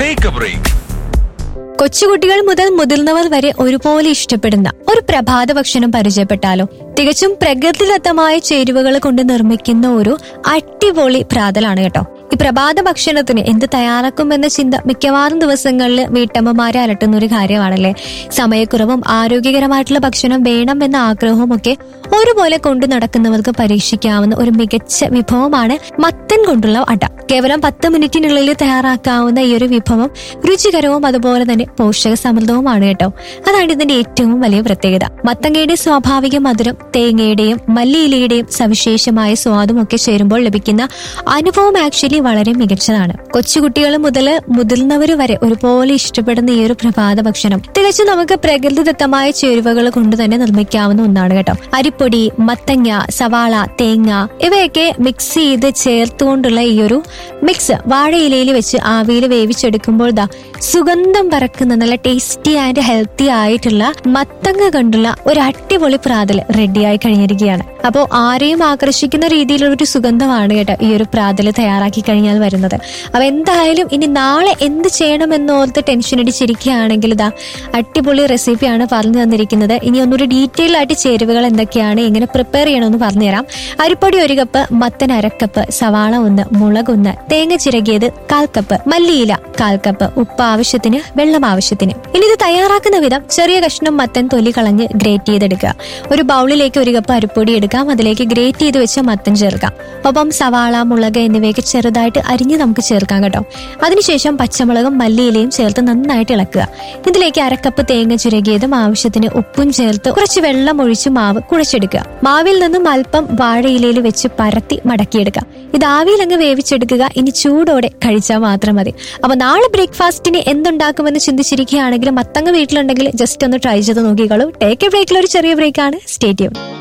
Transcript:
take A break കൊച്ചുകുട്ടികൾ മുതൽ മുതിർന്നവർ വരെ ഒരുപോലെ ഇഷ്ടപ്പെടുന്ന ഒരു പ്രഭാത ഭക്ഷണം പരിചയപ്പെട്ടാലോ തികച്ചും പ്രകൃതിദത്തമായ ചേരുവകൾ കൊണ്ട് നിർമ്മിക്കുന്ന ഒരു അടിപൊളി പ്രാതലാണ് കേട്ടോ ഈ പ്രഭാത ഭക്ഷണത്തിന് എന്ത് തയ്യാറാക്കുമെന്ന ചിന്ത മിക്കവാറും ദിവസങ്ങളിൽ വീട്ടമ്മമാരെ അലട്ടുന്ന ഒരു കാര്യമാണല്ലേ സമയക്കുറവും ആരോഗ്യകരമായിട്ടുള്ള ഭക്ഷണം വേണം എന്ന ആഗ്രഹവും ഒക്കെ ഒരുപോലെ കൊണ്ടു നടക്കുന്നവർക്ക് പരീക്ഷിക്കാവുന്ന ഒരു മികച്ച വിഭവമാണ് മത്തൻ കൊണ്ടുള്ള അട കേവലം പത്ത് മിനിറ്റിനുള്ളിൽ തയ്യാറാക്കാവുന്ന ഈ ഒരു വിഭവം രുചികരവും അതുപോലെ തന്നെ പോഷക സമൃദ്ധവുമാണ് കേട്ടോ അതാണ് ഇതിന്റെ ഏറ്റവും വലിയ പ്രത്യേകത മത്തങ്ങയുടെ സ്വാഭാവിക മധുരം തേങ്ങയുടെയും മല്ലിയിലയുടെയും സവിശേഷമായ സ്വാദും ഒക്കെ ചേരുമ്പോൾ ലഭിക്കുന്ന അനുഭവം ആക്ച്വലി വളരെ മികച്ചതാണ് കൊച്ചുകുട്ടികൾ മുതൽ മുതിർന്നവർ വരെ ഒരുപോലെ ഇഷ്ടപ്പെടുന്ന ഈ ഒരു പ്രഭാത ഭക്ഷണം തികച്ചും നമുക്ക് പ്രകൃതിദത്തമായ ചേരുവകൾ കൊണ്ട് തന്നെ നിർമ്മിക്കാവുന്ന ഒന്നാണ് കേട്ടോ അരിപ്പൊടി മത്തങ്ങ സവാള തേങ്ങ ഇവയൊക്കെ മിക്സ് ചെയ്ത് ചേർത്തുകൊണ്ടുള്ള ഈ ഒരു മിക്സ് വാഴയിലയിൽ വെച്ച് ആവിയിൽ വേവിച്ചെടുക്കുമ്പോൾ ദാ സുഗന്ധം പറക്കുന്ന നല്ല ടേസ്റ്റി ആൻഡ് ഹെൽത്തി ആയിട്ടുള്ള മത്തങ്ങ കൊണ്ടുള്ള ഒരു അടിപൊളി പ്രാതൽ റെഡിയായി കഴിഞ്ഞിരിക്കുകയാണ് അപ്പോൾ ആരെയും ആകർഷിക്കുന്ന രീതിയിലുള്ള ഒരു സുഗന്ധമാണ് കേട്ടോ ഈ ഒരു പ്രാതൽ തയ്യാറാക്കി കഴിഞ്ഞാൽ വരുന്നത് അപ്പൊ എന്തായാലും ഇനി നാളെ എന്ത് ചെയ്യണമെന്നോർത്ത് ടെൻഷൻ അടിച്ചിരിക്കുകയാണെങ്കിൽ ഇതാ അടിപൊളി റെസിപ്പിയാണ് പറഞ്ഞു തന്നിരിക്കുന്നത് ഇനി ഒന്നൊരു ഡീറ്റെയിൽ ആയിട്ട് ചേരുവകൾ എന്തൊക്കെയാണ് എങ്ങനെ പ്രിപ്പയർ ചെയ്യണമെന്ന് പറഞ്ഞുതരാം അരിപ്പൊടി ഒരു കപ്പ് മത്തൻ അരക്കപ്പ് സവാള ഒന്ന് മുളക് ഒന്ന് തേങ്ങ ചിരകിയത് കാൽ കപ്പ് മല്ലിയില കാൽ കപ്പ് ഉപ്പ് ആവശ്യത്തിന് വെള്ളം ആവശ്യത്തിന് ഇനി ഇത് തയ്യാറാക്കുന്ന വിധം ചെറിയ കഷ്ണം മത്തൻ തൊലി കളഞ്ഞ് ഗ്രേറ്റ് ചെയ്തെടുക്കുക ഒരു ബൗളിലേക്ക് ഒരു കപ്പ് അരിപ്പൊടി എടുക്കാം അതിലേക്ക് ഗ്രേറ്റ് ചെയ്ത് വെച്ച മത്തൻ ചേർക്കാം ഒപ്പം സവാള മുളക് എന്നിവയൊക്കെ ചെറുതായിട്ട് അരിഞ്ഞ് നമുക്ക് ചേർക്കാം കേട്ടോ അതിനുശേഷം പച്ചമുളകും മല്ലിയിലയും ചേർത്ത് നന്നായിട്ട് ഇളക്കുക ഇതിലേക്ക് അരക്കപ്പ് തേങ്ങ ചിരകിയതും ആവശ്യത്തിന് ഉപ്പും ചേർത്ത് കുറച്ച് വെള്ളം ഒഴിച്ച് മാവ് കുഴച്ചെടുക്കുക മാവിൽ നിന്നും അല്പം വാഴയിലയിൽ വെച്ച് പരത്തി മടക്കിയെടുക്കുക ഇത് ആവിയിൽ അങ്ങ് വേവിച്ചെടുക്കുക ഇനി ചൂടോടെ കഴിച്ചാൽ മാത്രം മതി അപ്പൊ നാളെ ബ്രേക്ക്ഫാസ്റ്റിന് എന്തുണ്ടാക്കുമെന്ന് ചിന്തിച്ചിരിക്കുകയാണെങ്കിൽ മത്തങ്ങ വീട്ടിലുണ്ടെങ്കിൽ ജസ്റ്റ് ഒന്ന് ട്രൈ ചെയ്ത് നോക്കിക്കോളൂ ടേക്ക് എ ബ്രേക്കിൽ ഒരു ചെറിയ ബ്രേക്കാണ് സ്റ്റേറ്റ്യൂൺ